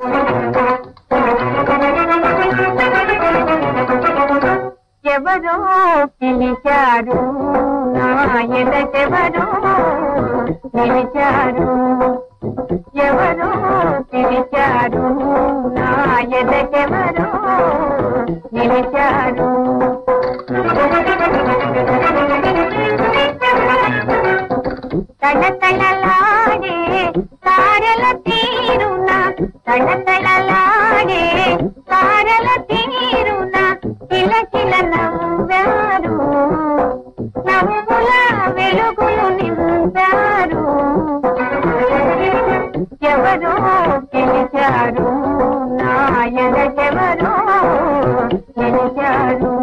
ఎవరో పిలిచారు నా ఎదటెవరో పిలిచారు ఎవరో పిలిచారు నా ఎదటెవరో పిలిచారు తడతడలాడే తారల తీరున తడతడలాడే తారల తీరున కిలకిల నవ్వారు నవ్వుల వెలుగులు నింపారు ఎవరో పిలిచారు నా ఎదటెవరో పిలిచారు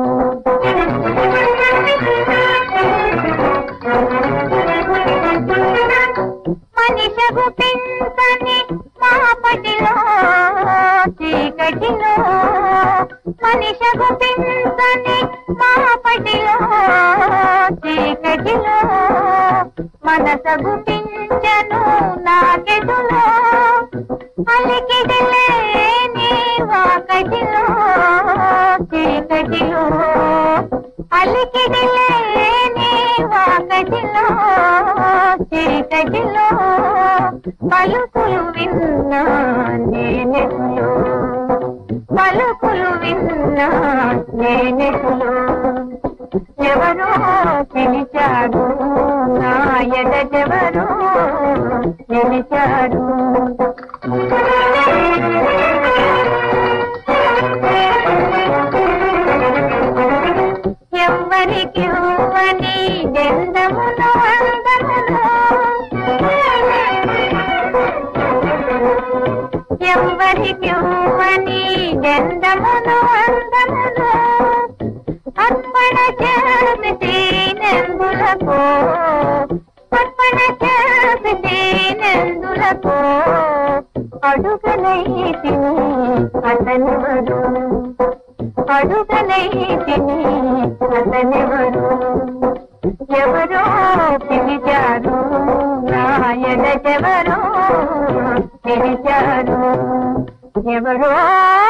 మనిషగు పెంచని మాపటిలో చీకటిలో మనిషగు పెంచని మాపటిలో చీకటిలో మనసగు పింఛను నాకెదులో అలికిడిలే నీ వాకటిలో చీకటిలో అలికిడిలే నీ వాకటిలో చీకటిలో పలుకులు విన్నా నేనెట్లో పలుకులు విన్నా నేనెట్లో ఎవరో పిలిచారు నా ఎదటెవరో పిలిచారు ఎవ్వరికి ఇవ్వని గంధమును అందమును ఎవ్వరికి ఇవ్వని గంధమును అందమును అర్పణ చేసి నెందులకు అర్పణ చేసి నెందులకు అడుగలైతిని అతనెవరు అడుగలైతిని అతనెవరు ఎవరో పిలిచారు నా ఎదటెవరో పిలిచారు ఎవరో